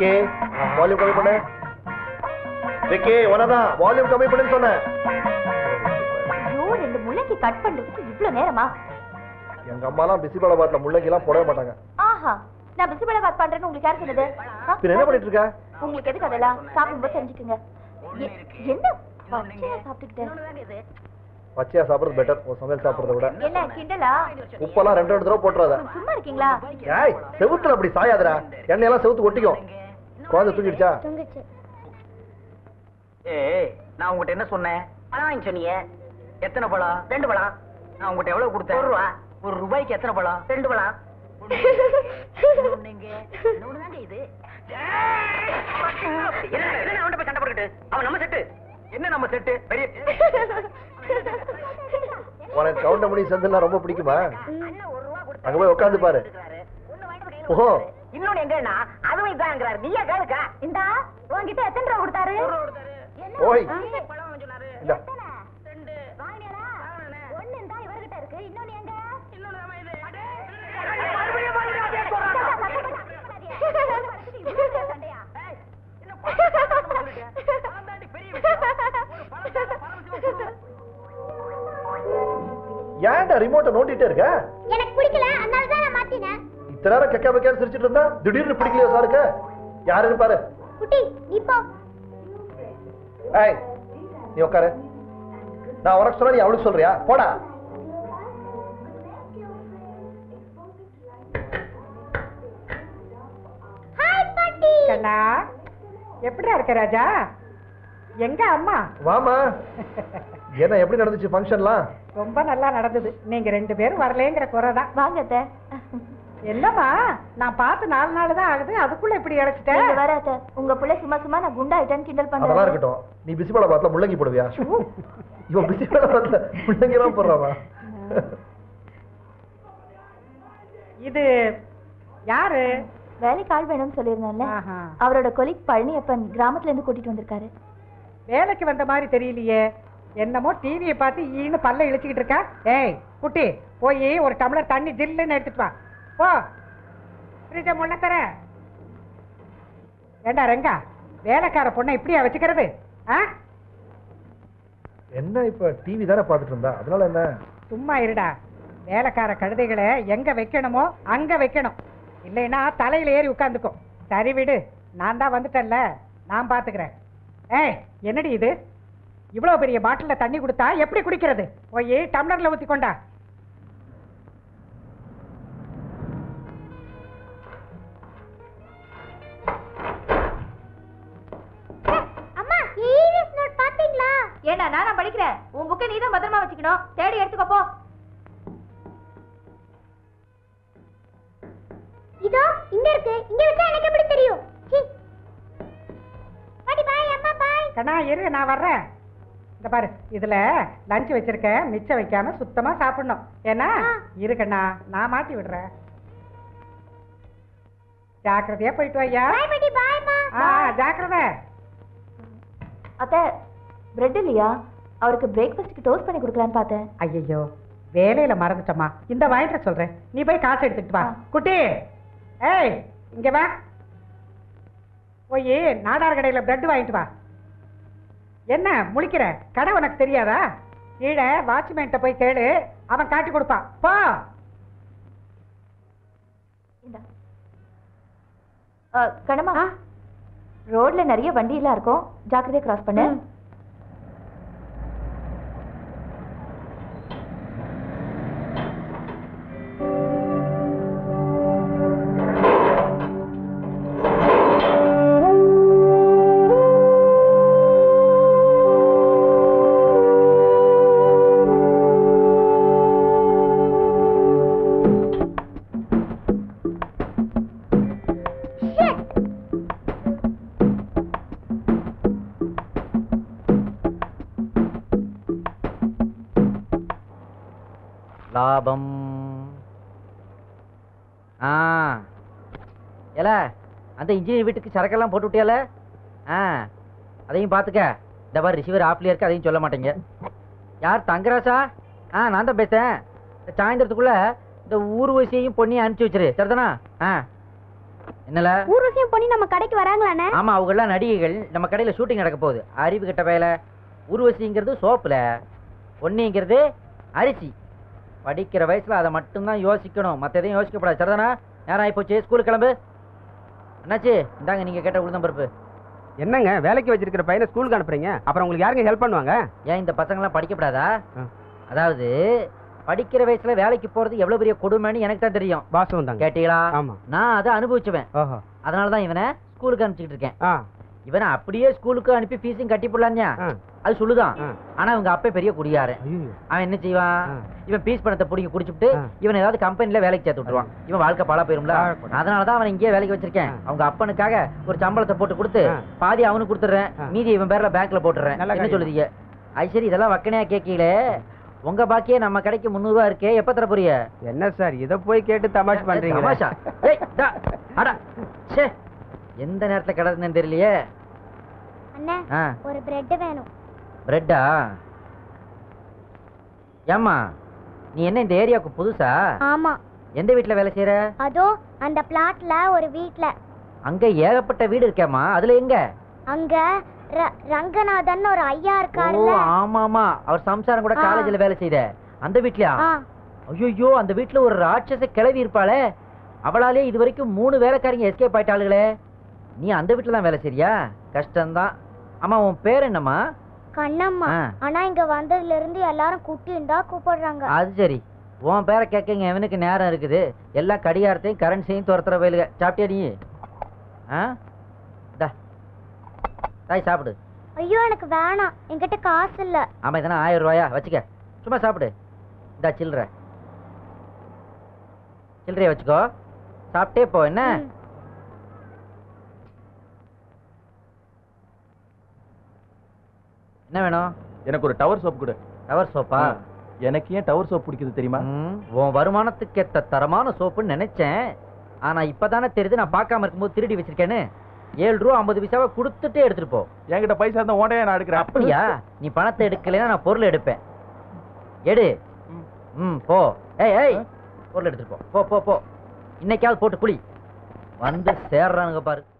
Vicky volume கம்மி பண்ணு Vicky உனதான் volume கம்மி பண்ணுன்னு சொன்னேன் ஐயோ ரெண்டு முள்ளைக்கு கட் பண்றதுக்கு இவ்வளவு நேரமா எங்க அம்மாலாம் பிசிபாலாபாத்ல முள்ளங்கி எல்லாம் போடவே மாட்டாங்க ஆஹா நான் பிசிபல பாத் பண்றேன்னு உங்களுக்கு யார் சொன்னது ஆ? பின்ன என்ன பண்ணிட்டு இருக்க உங்களுக்கு எதுக்கு அதெல்லாம் சாப்பிடும்போது தெரிஞ்சுக்குங்க எ- என்ன பச்சையா சாப்பிட்டுக்கிட்டேன் பச்சையா சாப்பிடுறது பெட்டர் ஒரு சமையல் சாப்பிடுறத விட என்ன கிண்டலா உப்பெல்லாம் ரெண்டு ரெண்டு தடவை போட்டுறாத சும்மா இருக்கீங்களா ஏய் செவுத்துல அப்படி சாயாதடா எண்ணெயெல்லாம் செவுத்து ஒட்டிக்கும் குழந்தை தூக்கிடுச்சா தொங்குச்சு ஏய் நான் உங்ககிட்ட என்ன சொன்னேன் பழம் வாங்கி சொன்னீங்க எத்தனை பழம் ரெண்டு பழம் நான் உங்ககிட்ட எவ்வளவு கொடுத்தேன் ஒரு ரூபா ஒரு ரூபாய்க்கு எத்தனை பழம் ரெண்டு பழம் இன்னொன்னுங்க. இன்னொன்னுதாங்க இது என்ன என்ன அவன்கிட்ட போய் சண்டை போட்டுக்கிட்டு அவன் நம்ம செட்டு என்ன நம்ம செட்டு பெரிய உனக்கு கவுண்டமணி செந்தில்லாம் ரொம்ப பிடிக்குமா அங்க போய் உட்காந்து பாரு ஓஹோ இன்னொன்னு எங்கன்னா அதுவும் இதாங்கிறாரு நீயா கேளுக்கா இந்தா உன்கிட்ட எத்தனை ரூபா கொடுத்தாரு ஓய் பழம் சொன்னாரு இந்த ஒண்ணு இந்தா இவர்கிட்ட இருக்கு இன்னொன்னு எங்க ஏன்டா ரிமோட்டை நோண்டிட்டே இருக்க எனக்கு பிடிக்கல அதனால தான் நான் மாத்தினேன் இத்தனை நேரம் கெக்கா பக்கா சிரிச்சிட்டு இருந்தா திடீர்னு பிடிக்கலையா சாருக்கு யாருன்னு பாரு குட்டி நீ போ ஏய் நீ உட்காரு நான் உனக்கு சொன்னா நீ அவளுக்கு சொல்றியா போடா ஹாய் பாட்டி கண்ணா எப்படிடா இருக்க ராஜா எங்க அம்மா வாமா என்ன எப்படி நடந்துச்சு ஃபங்க்ஷன்லாம் ரொம்ப நல்லா நடந்தது நீங்க ரெண்டு பேரும் வரலேங்கிற குறை தான் வாங்க அத்தை என்னம்மா நான் பார்த்து நாலு நாள் தான் ஆகுது அதுக்குள்ள இப்படி நீங்க இழைச்சிட்டேன் வர அத்தை உங்க புள்ள சும்மா சும்மா நான் குண்டாயிட்டேன்னு கிண்டல் அதெல்லாம் பண்றேன் இருக்கட்டும் நீ பிசிபால பாத்துல முள்ளங்கி போடுவியா இவன் பிசிபால பாத்துல முள்ளங்கி எல்லாம் போடுறாமா இது யாரு வேலைக்கு ஆள் வேணும்னு சொல்லியிருந்தேன்ல ஆஹா. அவரோட கொலிக் பழனியப்பன் கிராமத்துல இருந்து கூட்டிட்டு வந்திருக்காரு வேலைக்கு வந்த மாதிரி தெரியலையே என்னமோ டிவியை பார்த்து ஈன்னு பல்ல இழிச்சுக்கிட்டு இருக்கா ஏய் குட்டி போய் ஒரு டம்ளர் தண்ணி ஜில்லுன்னு எடுத்துட்டு வா போ ஃப்ரிட்ஜை முன்ன தர ஏண்டா ரெங்கா வேலைக்கார பொண்ணை இப்படியா வச்சுக்கிறது ஆ என்ன இப்ப டிவி தானே பாத்துட்டு இருந்தா அதனால என்ன சும்மா இருடா வேலைக்கார கழுதைகளை எங்க வைக்கணுமோ அங்க வைக்கணும் இல்லைன்னா தலையில ஏறி உட்காந்துக்கும் சரி விடு நான் தான் வந்துட்டேன்ல நான் பாத்துக்கிறேன் ஏய் என்னடி இது இவ்வளவு பெரிய பாட்டில்ல தண்ணி கொடுத்தா எப்படி குடிக்கிறது போய் டம்ளர்ல ஊத்தி கொண்டா அம்மா ஈவிஎஸ் நோட் பாத்தீங்களா ஏண்டா நானா படிக்கிறேன் உன் புக்கை நீ தான் பத்திரமா வச்சுக்கணும் தேடி எடுத்துக்கோ போ இதோ இங்க இருக்கு இங்க வச்சா எனக்கு எப்படி தெரியும் பாட்டி பாய் அம்மா பாய் கண்ணா இரு நான் வர்றேன் இந்த பாரு இதுல லஞ்ச் வச்சிருக்கேன் மிச்சம் வைக்காம சுத்தமா சாப்பிடணும் ஏன்னா இரு கண்ணா நான் மாட்டி விடுறேன் ஜாக்கிரதையா போயிட்டு வையா பாய் பாட்டி பாய்மா ஆ ஜாக்கிரதை அத்தை பிரெட் இல்லையா அவருக்கு பிரேக்ஃபாஸ்ட்க்கு டோஸ்ட் பண்ணி கொடுக்கலான்னு பார்த்தேன் ஐயோ வேலையில மறந்துட்டம்மா இந்த வாங்கிட்டு சொல்றேன் நீ போய் காசு எடுத்துட்டு வா ஆ. குட்டி ஏய் இங்க வா போய் நாடார் கடையில பிரெட் வாங்கிட்டு வா என்ன முழிக்கிற கடை உனக்கு தெரியாதா கீழே வாட்ச்மேன்ட்ட போய் கேளு அவன் காட்டி கொடுப்பான் போ இந்தா. அ, கண்ணம்மா ரோட்ல நிறைய வண்டி எல்லாம் இருக்கும் ஜாக்கிரதையா கிராஸ் பண்ணு லாபம் ஆ ஏல அந்த இன்ஜினியர் வீட்டுக்கு சரக்கெல்லாம் போட்டு விட்டியால ஆ அதையும் பார்த்துக்க இந்த மாதிரி ரிசீவர் ஆப்லேயே இருக்கு அதையும் சொல்ல மாட்டேங்க யார் தங்கராசா ஆ நான் தான் பேசுறேன் இந்த சாயந்தரத்துக்குள்ள இந்த ஊர்வசியையும் பொண்ணையும் அனுப்பிச்சி வச்சிரு சரிதானா ஆ என்னல ஊர்வசியம் பண்ணி நம்ம கடைக்கு வராங்களாண்ணே ஆமா அவங்க எல்லாம் நடிகைகள் நம்ம கடையில ஷூட்டிங் நடக்க போகுது அறிவு கிட்ட வேலை உருவசிங்கிறது சோப்புல பொன்னிங்கிறது அரிசி படிக்கிற வயசுல அதை மட்டும்தான் யோசிக்கணும் மத்த எதையும் யோசிக்கப்படாது சரிதானா நேரம் ஆயிப்போச்சு ஸ்கூலுக்கு கிளம்பு என்னாச்சு இந்தாங்க நீங்க கேட்ட உளுந்தம்பருப்பு என்னங்க வேலைக்கு வச்சிருக்கிற பையனை ஸ்கூலுக்கு அனுப்புறீங்க அப்புறம் உங்களுக்கு யாருங்க ஹெல்ப் பண்ணுவாங்க ஏன் இந்த பசங்களாம் படிக்கப்படாதா ஆ. அதாவது படிக்கிற வயசுல வேலைக்கு போறது எவ்வளவு பெரிய கொடுமைன்னு எனக்கு தான் தெரியும் வாசம் தாங்க கேட்டீங்களா ஆமா நான் அதை அனுபவிச்சுவேன் ஓஹோ அதனால தான் இவனை ஸ்கூலுக்கு அனுப்பிச்சிட்டு இருக்கேன் ஆ இவனை அப்படியே ஸ்கூலுக்கு அனுப்பி ஃபீஸும் கட்டி போடலாம்யா ஆ. அது சொல்லுதான் ஆ. ஆனா இவங்க அப்பே பெரிய குடியாரன் ஐயோ அவன் என்ன செய்வான் ஆ. இவன் பீஸ் பணத்தை பிடிங்க குடிச்சுட்டு ஆ. இவன் ஏதாவது கம்பெனில வேலைக்கு சேர்த்து விட்டுருவான் இவன் வாழ்க்கை பாழா போயிரும்ல பாழாப்படும். அதனால தான் அவன் இங்கேயே வேலைக்கு வச்சிருக்கேன் ஆ. அவங்க அப்பனுக்காக ஒரு சம்பளத்தை போட்டு கொடுத்து ஆ. பாதி அவனுக்கு கொடுத்துறேன் ஆ. மீதி இவன் பேர்ல பேங்க்ல போட்டுறேன் நல்ல என்ன காரியம். சொல்லுதீங்க அது சரி இதெல்லாம் வக்கனையா கேட்கல உங்க பாக்கியே நம்ம கடைக்கு முந்நூறு ரூபா இருக்கே எப்ப தர போறிய என்ன சார் இத போய் கேட்டு தமாஷ் பண்றீங்க தமாஷா ஏய் டா அடா ச்சே எந்த நேரத்துல கிடந்தேன்னு தெரியலையே அண்ணே ஆ ஒரு பிரெட் வேணும் பிரெட்டா ஏம்மா நீ என்ன இந்த ஏரியாவுக்கு புதுசா ஆமா எந்த வீட்ல வேலை செய்யற அதோ அந்த பிளாட்ல ஒரு வீட்ல அங்க ஏகப்பட்ட வீடு இருக்கேம்மா அதுல எங்க அங்க ர- ரங்கநாதன் ஒரு ஐயா ஓ இருக்காருல்ல ஆமா ஆமா அவர் சம்சாரம் கூட ஆ. காலேஜ்ல வேலை செய்த அந்த வீட்லயா ஆ ஐயோ அந்த வீட்ல ஒரு ராட்சச கிளவி இருப்பாளே அவளாலே இது வரைக்கும் மூணு வேலைக்காரங்க எஸ்கேப் ஆயிட்டாளுகளே நீ அந்த வீட்ல தான் வேலை செய்றியா கஷ்டம்தான் ஆமா உன் பேர் என்னம்மா கண்ணம்மா ஆ. ஆனா இங்க வந்ததுல இருந்து எல்லாரும் குட்டின்னு தான் கூப்பிடுறாங்க அது சரி உன் பேரை கேட்கங்க எவனுக்கு நேரம் இருக்குது எல்லா கடிகாரத்தையும் கரன்சியும் துரத்துற வயலுக சாப்பிட்டியா நீ ஆ இந்தா. தாய் சாப்பிடு ஐயோ எனக்கு வேணாம் என்கிட்ட காசு இல்ல ஆமா இதனா ஆயிரம் ரூபாயா வச்சுக்க சும்மா சாப்பிடு இந்தா சில்லற சில்லறைய வச்சுக்கோ சாப்பிட்டே போ என்ன ம். என்ன வேணும் எனக்கு ஒரு டவர் சோப் கொடு டவர் சோப்பா எனக்கு ஏன் டவர் சோப் பிடிக்குது தெரியுமா ம், உன் வருமானத்துக்கு ஏத்த தரமான சோப்புன்னு நினைச்சேன் ஆனா இப்பதானே தெரியுது நான் பார்க்காம இருக்கும்போது திருடி வச்சிருக்கேன்னு ஏழு ரூபா ஐம்பது பைசாவை கொடுத்துட்டே எடுத்துட்டு போ என்கிட்ட பைசா இருந்தா ஓண்டையா நான் எடுக்கிறேன் அப்படியா நீ பணத்தை எடுக்கலைன்னா நான் பொருள் எடுப்பேன் எடு ம் போ ஏய் ஏய் பொருள் எடுத்துட்டு போ போ போ போ இன்னைக்காவது போட்டு குளி வந்து சேர்றானுங்க பாரு